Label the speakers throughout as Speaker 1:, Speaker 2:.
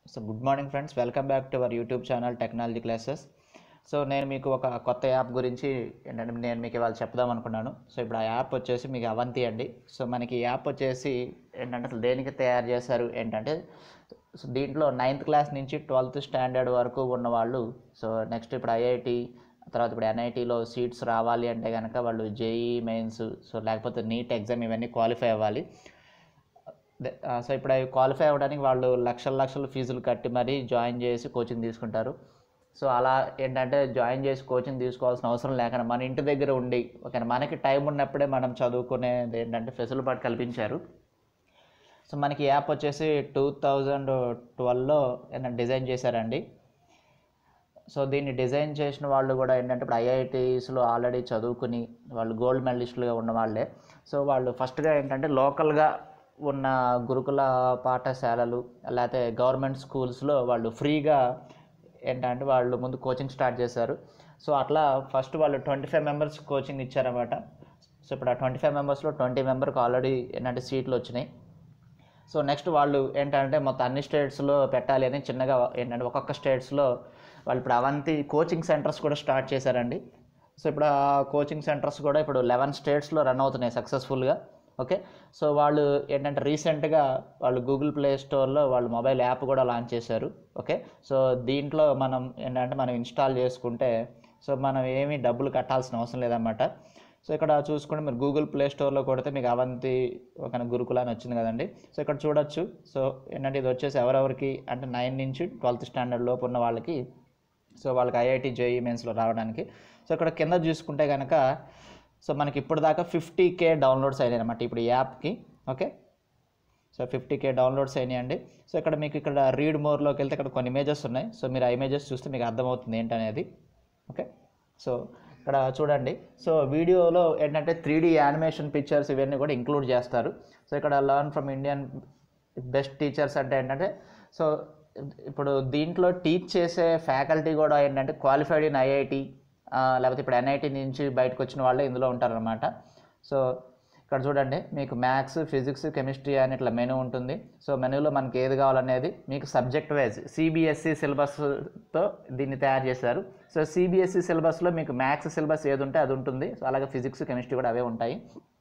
Speaker 1: so good morning friends welcome back to our YouTube channel technology classes so నేను మీకు ఒక కొత్త app గురించి ఏంటంటే నేను మీకు ఇవాళ చెప్దాం అనుకున్నాను సో ఇప్పుడు ఆ యాప్ వచ్చేసి మీకు అవంతి అండి సో మనకి ఈ యాప్ వచ్చేసి ఏంటంటే అసలు దేనికి తయారు చేశారు ఏంటంటే సో దీంట్లో నైన్త్ క్లాస్ నుంచి ట్వెల్త్ స్టాండర్డ్ వరకు ఉన్న వాళ్ళు సో నెక్స్ట్ ఇప్పుడు ఐఐటి తర్వాత ఇప్పుడు ఎన్ఐటీలో సీట్స్ రావాలి అంటే కనుక వాళ్ళు జేఈ మెయిన్స్ సో లేకపోతే నీట్ ఎగ్జామ్ ఇవన్నీ క్వాలిఫై అవ్వాలి దే- ఆ, సో ఇప్పుడు అవి క్వాలిఫై అవ్వడానికి వాళ్ళు లక్షల లక్షల ఫీజులు కట్టి మరీ జాయిన్ చేసి కోచింగ్ తీసుకుంటారు సో అలా ఏంటంటే జాయిన్ చేసి కోచింగ్ తీసుకోవాల్సిన అవసరం లేకుండా మన ఇంటి దగ్గర ఉండి ఓకే మనకి టైం ఉన్నప్పుడే మనం చదువుకునేది ఏంటంటే ఫెసిలిటీ కల్పించారు సో మనకి ఈ యాప్ వచ్చేసి టూ థౌజండ్ ట్వెల్వ్లో డిజైన్ చేశారండి సో దీన్ని డిజైన్ చేసిన వాళ్ళు కూడా ఏంటంటే ఇప్పుడు ఐఐటీస్లో ఆల్రెడీ చదువుకుని వాళ్ళు గోల్డ్ మెడలిస్టులుగా ఉన్న వాళ్ళే సో వాళ్ళు ఫస్ట్గా ఏంటంటే లోకల్గా ఉన్న గురుకుల పాఠశాలలు లేకపోతే గవర్నమెంట్ స్కూల్స్లో వాళ్ళు ఫ్రీగా ఏంటంటే వాళ్ళు ముందు కోచింగ్ స్టార్ట్ చేశారు సో అట్లా ఫస్ట్ వాళ్ళు ట్వంటీ ఫైవ్ మెంబర్స్ కోచింగ్ ఇచ్చారన్నమాట సో ఇప్పుడు ఆ ట్వంటీ ఫైవ్ మెంబర్స్లో ట్వంటీ మెంబర్కి ఆల్రెడీ ఏంటంటే సీట్లు వచ్చినాయి సో నెక్స్ట్ వాళ్ళు ఏంటంటే మొత్తం అన్ని స్టేట్స్లో పెట్టాలి అని చిన్నగా ఏంటంటే ఒక్కొక్క స్టేట్స్లో వాళ్ళు ఇప్పుడు అవంతి కోచింగ్ సెంటర్స్ కూడా స్టార్ట్ చేశారండి సో ఇప్పుడు ఆ కోచింగ్ సెంటర్స్ కూడా ఇప్పుడు లెవెన్ స్టేట్స్లో రన్ అవుతున్నాయి సక్సెస్ఫుల్గా ఓకే సో వాళ్ళు ఏంటంటే రీసెంట్గా వాళ్ళు గూగుల్ ప్లే స్టోర్లో వాళ్ళు మొబైల్ యాప్ కూడా లాంచ్ చేశారు ఓకే సో దీంట్లో మనం ఏంటంటే మనం ఇన్స్టాల్ చేసుకుంటే సో మనం ఏమీ డబ్బులు కట్టాల్సిన అవసరం లేదన్నమాట సో ఇక్కడ చూసుకుంటే మీరు గూగుల్ ప్లే స్టోర్లో కొడితే మీకు అవంతి ఒక గురుకుల అని వచ్చింది కదండి సో ఇక్కడ చూడొచ్చు సో ఏంటంటే ఇది వచ్చేసి ఎవరెవరికి అంటే నైన్ నుంచి ట్వెల్త్ స్టాండర్డ్ లోపు ఉన్న వాళ్ళకి సో వాళ్ళకి ఐఐటి జేఈ మెయిన్స్లో రావడానికి సో ఇక్కడ కింద చూసుకుంటే కనుక సో మనకి ఇప్పుడు దాకా ఫిఫ్టీ కే డౌన్లోడ్స్ అయినాయి అనమాట ఇప్పుడు ఈ యాప్కి okay so fifty K downloads అయినాయండి సో ఇక్కడ మీకు ఇక్కడ రీడ్ మోర్లోకి వెళ్తే ఇక్కడ కొన్ని ఇమేజెస్ ఉన్నాయి సో మీరు ఆ ఇమేజెస్ చూస్తే మీకు అర్థమవుతుంది ఏంటనేది ఓకే సో ఇక్కడ చూడండి సో వీడియోలో ఏంటంటే త్రీ డీ యానిమేషన్ పిక్చర్స్ ఇవన్నీ కూడా ఇంక్లూడ్ చేస్తారు సో ఇక్కడ learn from Indian best teachers అంటే ఏంటంటే సో ఇప్పుడు దీంట్లో టీచ్ చేసే ఫ్యాకల్టీ కూడా ఏంటంటే క్వాలిఫైడ్ ఇన్ ఐఐటి లేకపోతే ఇప్పుడు ఎన్ఐటి నుంచి బయటకు వచ్చిన వాళ్ళే ఇందులో ఉంటారనమాట సో ఇక్కడ చూడండి మీకు మ్యాథ్స్ ఫిజిక్స్ కెమిస్ట్రీ అని ఇట్లా మెనూ ఉంటుంది సో మెనూలో మనకి ఏది కావాలనేది మీకు సబ్జెక్ట్ వైజ్ సిబిఎస్ఈ సిలబస్తో దీన్ని తయారు చేశారు సో సిబిఎస్ఈ సిలబస్లో మీకు మ్యాథ్స్ సిలబస్ ఏది ఉంటే అది ఉంటుంది సో అలాగే ఫిజిక్స్ కెమిస్ట్రీ కూడా అవే ఉంటాయి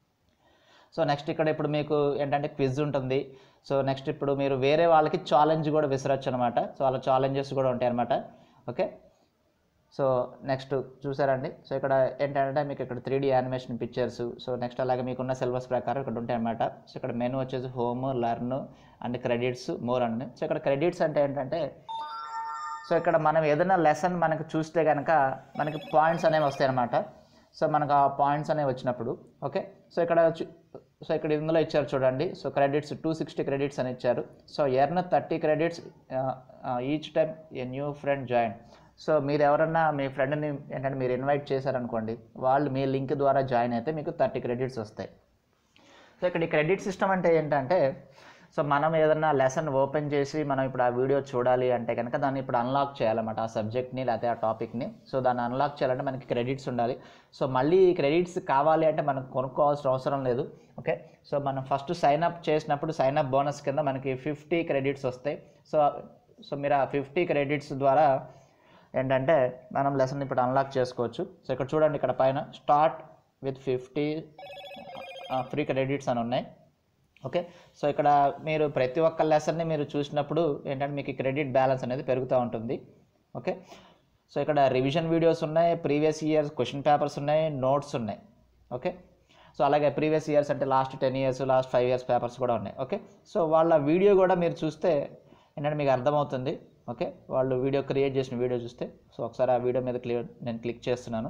Speaker 1: సో నెక్స్ట్ ఇక్కడ ఇప్పుడు మీకు ఏంటంటే క్విజ్ ఉంటుంది సో నెక్స్ట్ ఇప్పుడు మీరు వేరే వాళ్ళకి ఛాలెంజ్ కూడా విసరచ్చు అనమాట సో అలా ఛాలెంజెస్ కూడా ఉంటాయి అనమాట ఓకే సో నెక్స్ట్ చూసారండి సో ఇక్కడ ఏంటంటే మీకు ఇక్కడ three D animation pictures so next అలాగే మీకున్న సిలబస్ ప్రకారం ఇక్కడ ఉంటాయి అనమాట సో ఇక్కడ మెనూ వచ్చేసి home learn and credits more అండి సో ఇక్కడ క్రెడిట్స్ అంటే ఏంటంటే సో ఇక్కడ మనం ఏదైనా లెసన్ మనకు చూస్తే కనుక మనకి పాయింట్స్ అనేవి వస్తాయి అనమాట సో మనకు ఆ పాయింట్స్ అనేవి వచ్చినప్పుడు ఓకే సో ఇక్కడ చూ- సో ఇక్కడ ఇందులో ఇచ్చారు చూడండి so credits two sixty credits అని ఇచ్చారు so earn thirty credits each time a new friend join so మీరు ఎవరన్నా మీ ఫ్రెండ్ని ఏంటంటే మీరు ఇన్వైట్ చేశారనుకోండి వాళ్ళు మీ లింక్ ద్వారా జాయిన్ అయితే మీకు థర్టీ క్రెడిట్స్ వస్తాయి సో ఇక్కడ ఈ క్రెడిట్ సిస్టమ్ అంటే ఏంటంటే సో మనం ఏదన్నా లెసన్ ఓపెన్ చేసి మనం ఇప్పుడు ఆ వీడియో చూడాలి అంటే కనుక దాన్ని ఇప్పుడు అన్లాక్ చేయాలన్నమాట ఆ సబ్జెక్ట్ని లేకపోతే ఆ టాపిక్ని సో దాన్ని అన్లాక్ చేయాలంటే మనకి క్రెడిట్స్ ఉండాలి సో మళ్ళీ ఈ క్రెడిట్స్ కావాలి అంటే మనం కొనుక్కోవాల్సిన అవసరం లేదు ఓకే సో మనం ఫస్ట్ సైన్ అప్ చేసినప్పుడు సైన్ అప్ బోనస్ కింద మనకి ఫిఫ్టీ క్రెడిట్స్ వస్తాయి సో సో మీరు ఆ ఫిఫ్టీ క్రెడిట్స్ ద్వారా ఏంటంటే మనం లెసన్ ఇప్పుడు అన్లాక్ చేసుకోవచ్చు సో ఇక్కడ చూడండి ఇక్కడ పైన start with fifty free credits అని ఉన్నాయి ఓకే సో ఇక్కడ మీరు ప్రతి ఒక్క లెసన్ని మీరు చూసినప్పుడు ఏంటంటే మీకు క్రెడిట్ బ్యాలెన్స్ అనేది పెరుగుతూ ఉంటుంది ఓకే సో ఇక్కడ రివిజన్ వీడియోస్ ఉన్నాయి ప్రీవియస్ ఇయర్స్ క్వశ్చన్ పేపర్స్ ఉన్నాయి నోట్స్ ఉన్నాయి ఓకే సో అలాగే ప్రీవియస్ ఇయర్స్ అంటే last ten years last five years papers కూడా ఉన్నాయి ఓకే సో వాళ్ళ వీడియో కూడా మీరు చూస్తే ఏంటంటే మీకు అర్థమవుతుంది ఓకే వాళ్ళు వీడియో క్రియేట్ చేసిన వీడియో చూస్తే సో ఒకసారి ఆ వీడియో మీద క్లియర్ నేను క్లిక్ చేస్తున్నాను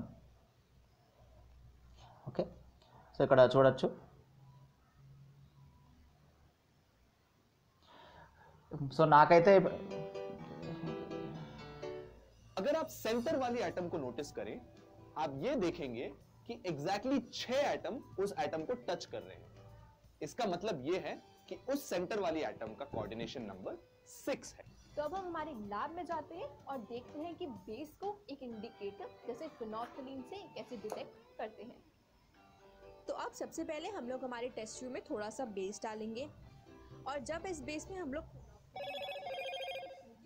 Speaker 1: ఓకే సో ఇక్కడ చూడొచ్చు సో నాకైతే
Speaker 2: अगर आप सेंटर वाली एटम को नोटिस करें आप ये देखेंगे कि एग्जैक्टली exactly छह एटम उस एटम को टच कर रहे हैं इसका मतलब ये है कि उस सेंटर वाली एटम का कोऑर्डिनेशन नंबर सिक्स है
Speaker 3: तो अब हम हमारे लैब में जाते हैं और देखते हैं कि बेस को एक इंडिकेटर जैसे फिनोल्फिलीन से कैसे डिटेक्ट करते हैं
Speaker 4: तो अब सबसे पहले हम लोग हमारे टेस्ट ट्यूब में थोड़ा सा बेस डालेंगे और जब इस बेस में हम लोग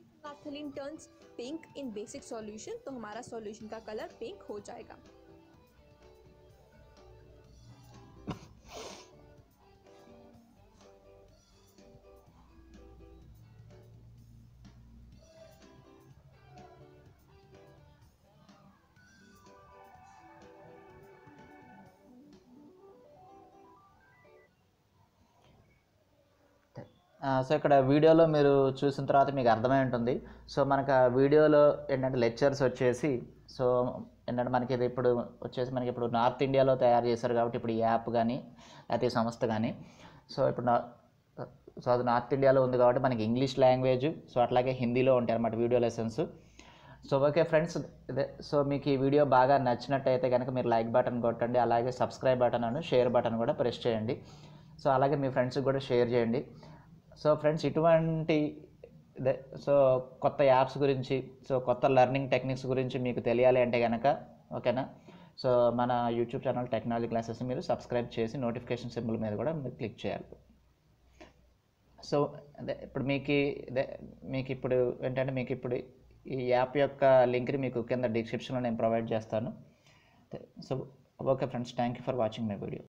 Speaker 4: phenolphthalein turns pink in basic solution तो हमारा solution का कलर पिंक हो जाएगा
Speaker 1: ఆ, సో ఇక్కడ వీడియోలో మీరు చూసిన తర్వాత మీకు అర్థమై ఉంటుంది సో మనకు ఆ వీడియోలో ఏంటంటే లెక్చర్స్ వచ్చేసి సో ఏంటంటే మనకి ఇది ఇప్పుడు వచ్చేసి మనకి ఇప్పుడు నార్త్ ఇండియాలో తయారు చేశారు కాబట్టి ఇప్పుడు ఈ యాప్ కానీ లేకపోతే ఈ సంస్థ కానీ సో ఇప్పుడు నా సో అది నార్త్ ఇండియాలో ఉంది కాబట్టి మనకి ఇంగ్లీష్ లాంగ్వేజ్ సో అట్లాగే హిందీలో ఉంటాయి అన్నమాట video lessons so okay friends ఇదే సో మీకు ఈ వీడియో బాగా నచ్చినట్టయితే కనుక మీరు లైక్ బటన్ కొట్టండి అలాగే సబ్స్క్రైబ్ బటన్ అను షేర్ బటన్ కూడా ప్రెస్ చేయండి సో అలాగే మీ ఫ్రెండ్స్కి కూడా షేర్ చేయండి సో ఫ్రెండ్స్ ఇటువంటి ఇదే సో కొత్త యాప్స్ గురించి సో కొత్త లెర్నింగ్ టెక్నిక్స్ గురించి మీకు తెలియాలి అంటే కనుక ఓకేనా సో మన యూట్యూబ్ ఛానల్ టెక్నాలజీ క్లాసెస్ మీరు సబ్స్క్రైబ్ చేసి నోటిఫికేషన్ సింబల్ మీద కూడా మీరు క్లిక్ చేయాలి సో అదే ఇప్పుడు మీకు ఇదే మీకు ఇప్పుడు ఏంటంటే మీకు ఇప్పుడు ఈ యాప్ యొక్క లింక్ని మీకు కింద డిస్క్రిప్షన్లో నేను ప్రొవైడ్ చేస్తాను so okay friends thank you for watching my video